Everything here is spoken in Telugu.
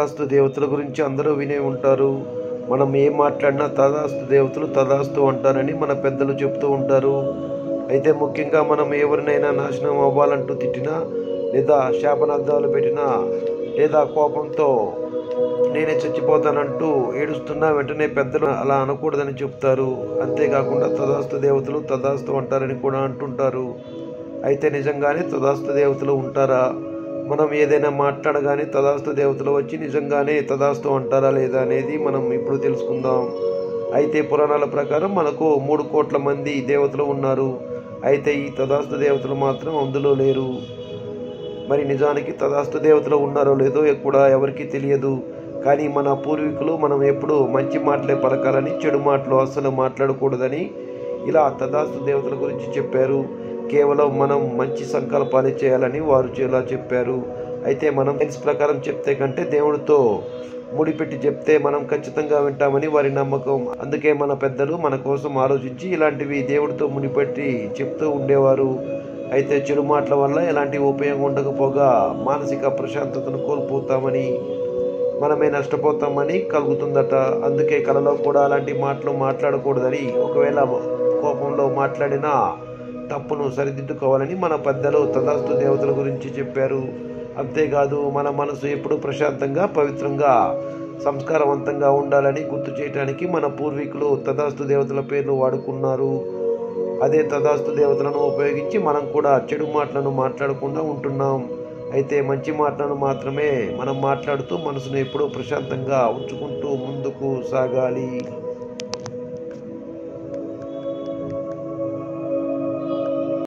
తదాస్తు దేవతల గురించి అందరూ వినే ఉంటారు మనం ఏం మాట్లాడినా తదాస్తు దేవతలు తదాస్తు అంటారని మన పెద్దలు చెప్తూ ఉంటారు అయితే ముఖ్యంగా మనం ఎవరినైనా నాశనం అవ్వాలంటూ తిట్టినా లేదా శాపనార్థాలు పెట్టినా లేదా కోపంతో నేనే చచ్చిపోతానంటూ ఏడుస్తున్నా వెంటనే పెద్దలు అలా అనకూడదని చెప్తారు అంతేకాకుండా తదాస్తు దేవతలు తదాస్తు అంటారని కూడా అంటుంటారు అయితే నిజంగానే తదాస్తు దేవతలు ఉంటారా మనం ఏదైనా మాట్లాడగానే తదాస్తు దేవతలు వచ్చి నిజంగానే తదాస్తు అంటారా లేదా అనేది మనం ఇప్పుడు తెలుసుకుందాం అయితే పురాణాల ప్రకారం మనకు మూడు కోట్ల మంది దేవతలు ఉన్నారు అయితే ఈ తదాస్తు దేవతలు మాత్రం అందులో లేరు మరి నిజానికి తదాస్తు దేవతలు ఉన్నారో లేదో కూడా ఎవరికీ తెలియదు కానీ మన పూర్వీకులు మనం ఎప్పుడు మంచి మాటలే పలకాలని చెడు మాటలు అస్సలు మాట్లాడకూడదని ఇలా తదాస్తు దేవతల గురించి చెప్పారు కేవలం మనం మంచి సంకల్పాలే చేయాలని వారు ఇలా చెప్పారు అయితే మనం సైన్స్ ప్రకారం చెప్తే కంటే దేవుడితో ముడిపెట్టి చెప్తే మనం ఖచ్చితంగా వింటామని వారి నమ్మకం అందుకే మన పెద్దలు మన కోసం ఆలోచించి ఇలాంటివి దేవుడితో ముడిపెట్టి చెప్తూ ఉండేవారు అయితే చెడు మాటల వల్ల ఎలాంటి ఉపయోగం ఉండకపోగా మానసిక ప్రశాంతతను కోల్పోతామని మనమే నష్టపోతామని కలుగుతుందట అందుకే కలలో కూడా అలాంటి మాటలు మాట్లాడకూడదని ఒకవేళ కోపంలో మాట్లాడినా తప్పును సరిదిద్దుకోవాలని మన పెద్దలు తదాస్తు దేవతల గురించి చెప్పారు అంతేకాదు మన మనసు ఎప్పుడూ ప్రశాంతంగా పవిత్రంగా సంస్కారవంతంగా ఉండాలని గుర్తు చేయడానికి మన పూర్వీకులు తదాస్తు దేవతల పేర్లు వాడుకున్నారు అదే తదాస్తు దేవతలను ఉపయోగించి మనం కూడా చెడు మాటలను మాట్లాడకుండా ఉంటున్నాం అయితే మంచి మాటలను మాత్రమే మనం మాట్లాడుతూ మనసును ఎప్పుడూ ప్రశాంతంగా ఉంచుకుంటూ ముందుకు సాగాలి